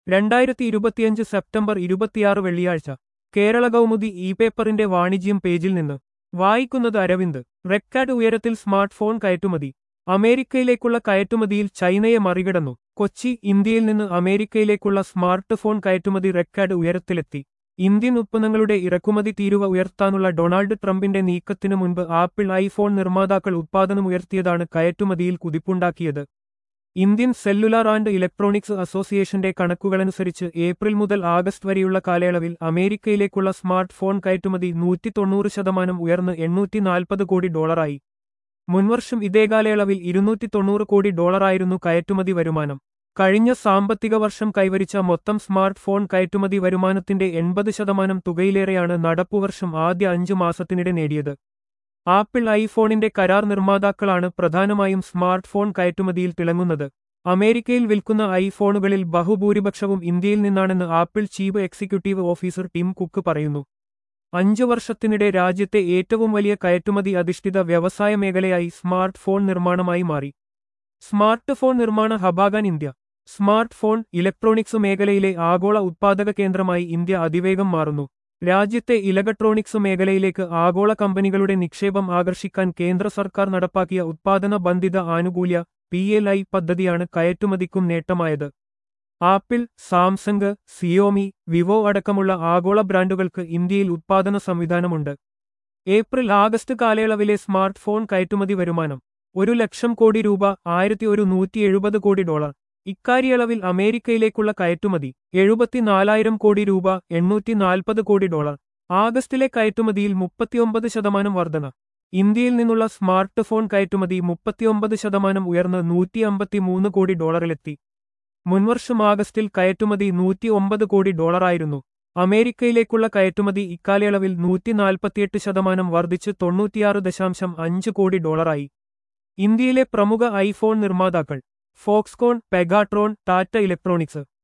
രണ്ടായിരത്തി ഇരുപത്തിയഞ്ച് സെപ്റ്റംബർ ഇരുപത്തിയാറ് വെള്ളിയാഴ്ച കേരള കൗമുദി ഇ പേപ്പറിന്റെ വാണിജ്യം പേജിൽ നിന്ന് വായിക്കുന്നത് അരവിന്ദ് റെക്കാർഡ് ഉയരത്തിൽ സ്മാർട്ട് ഫോൺ കയറ്റുമതി അമേരിക്കയിലേക്കുള്ള കയറ്റുമതിയിൽ ചൈനയെ മറികടന്നു കൊച്ചി ഇന്ത്യയിൽ നിന്ന് അമേരിക്കയിലേക്കുള്ള സ്മാർട്ട് ഫോൺ കയറ്റുമതി റെക്കാർഡ് ഉയരത്തിലെത്തി ഇന്ത്യൻ ഉത്പന്നങ്ങളുടെ ഇറക്കുമതി തീരുവ ഉയർത്താനുള്ള ഡൊണാൾഡ് ട്രംപിന്റെ നീക്കത്തിനു മുൻപ് ആപ്പിൾ ഐഫോൺ നിർമ്മാതാക്കൾ ഉത്പാദനമുയർത്തിയതാണ് കയറ്റുമതിയിൽ കുതിപ്പുണ്ടാക്കിയത് ഇന്ത്യൻ സെല്ലുലാർ ആൻഡ് ഇലക്ട്രോണിക്സ് അസോസിയേഷന്റെ കണക്കുകളനുസരിച്ച് ഏപ്രിൽ മുതൽ ആഗസ്റ്റ് വരെയുള്ള കാലയളവിൽ അമേരിക്കയിലേക്കുള്ള സ്മാർട്ട് ഫോൺ കയറ്റുമതി നൂറ്റി തൊണ്ണൂറ് ശതമാനം ഉയർന്ന് എണ്ണൂറ്റി നാൽപ്പത് കോടി ഡോളറായി മുൻവർഷം ഇതേ കാലയളവിൽ ഇരുന്നൂറ്റി തൊണ്ണൂറ് കോടി ഡോളറായിരുന്നു കയറ്റുമതി വരുമാനം കഴിഞ്ഞ സാമ്പത്തിക വർഷം കൈവരിച്ച മൊത്തം സ്മാർട്ട് ഫോൺ കയറ്റുമതി വരുമാനത്തിന്റെ എൺപത് ശതമാനം തുകയിലേറെയാണ് നടപ്പുവർഷം ആദ്യ അഞ്ചു മാസത്തിനിടെ നേടിയത് ആപ്പിൾ ഐഫോണിന്റെ കരാർ നിർമ്മാതാക്കളാണ് പ്രധാനമായും സ്മാർട്ട് ഫോൺ കയറ്റുമതിയിൽ തിളങ്ങുന്നത് അമേരിക്കയിൽ വിൽക്കുന്ന ഐഫോണുകളിൽ ബഹുഭൂരിപക്ഷവും ഇന്ത്യയിൽ നിന്നാണെന്ന് Apple chief executive officer Tim Cook പറയുന്നു അഞ്ചു വർഷത്തിനിടെ രാജ്യത്തെ ഏറ്റവും വലിയ കയറ്റുമതി അധിഷ്ഠിത വ്യവസായ മേഖലയായി സ്മാർട്ട് ഫോൺ നിർമ്മാണമായി മാറി സ്മാർട്ട് ഫോൺ നിർമ്മാണ ഹബാകാൻ ഇന്ത്യ സ്മാർട്ട് ഫോൺ ഇലക്ട്രോണിക്സ് മേഖലയിലെ ആഗോള ഉത്പാദക കേന്ദ്രമായി ഇന്ത്യ അതിവേഗം മാറുന്നു രാജ്യത്തെ ഇലക്ട്രോണിക്സ് മേഖലയിലേക്ക് ആഗോള കമ്പനികളുടെ നിക്ഷേപം ആകർഷിക്കാൻ കേന്ദ്ര സർക്കാർ നടപ്പാക്കിയ ഉത്പാദന ബന്ധിത ആനുകൂല്യ പി എൽ ഐ പദ്ധതിയാണ് കയറ്റുമതിക്കും നേട്ടമായത് ആപ്പിൾ സാംസങ് സിയോമി വിവോ അടക്കമുള്ള ആഗോള ബ്രാൻഡുകൾക്ക് ഇന്ത്യയിൽ ഉത്പാദന സംവിധാനമുണ്ട് ഏപ്രിൽ ആഗസ്റ്റ് കാലയളവിലെ സ്മാർട്ട് ഫോൺ കയറ്റുമതി വരുമാനം ഒരു ലക്ഷം കോടി രൂപ ആയിരത്തി ഒരു നൂറ്റി എഴുപത് കോടി ഡോളർ ഇക്കാര്യളവിൽ അമേരിക്കയിലേക്കുള്ള കയറ്റുമതി എഴുപത്തിനാലായിരം കോടി രൂപ എണ്ണൂറ്റി നാൽപ്പത് കോടി ഡോളർ ആഗസ്റ്റിലെ കയറ്റുമതിയിൽ മുപ്പത്തിയൊമ്പത് ശതമാനം വർധന ഇന്ത്യയിൽ നിന്നുള്ള സ്മാർട്ട് ഫോൺ കയറ്റുമതി മുപ്പത്തിയൊമ്പത് ശതമാനം ഉയർന്ന് നൂറ്റി അമ്പത്തിമൂന്ന് കോടി ഡോളറിലെത്തി മുൻവർഷം ആഗസ്റ്റിൽ കയറ്റുമതി നൂറ്റി ഒമ്പത് കോടി ഡോളറായിരുന്നു അമേരിക്കയിലേക്കുള്ള കയറ്റുമതി ഇക്കാലയളവിൽ നൂറ്റി നാൽപ്പത്തിയെട്ട് ശതമാനം വർദ്ധിച്ച് തൊണ്ണൂറ്റിയാറ് ദശാംശം അഞ്ച് കോടി ഡോളറായി ഇന്ത്യയിലെ പ്രമുഖ ഐഫോൺ നിർമ്മാതാക്കൾ ഫോക്സ്കോൺ പെഗാട്രോൺ ടാറ്റ ഇലക്ട്രോണിക്സ്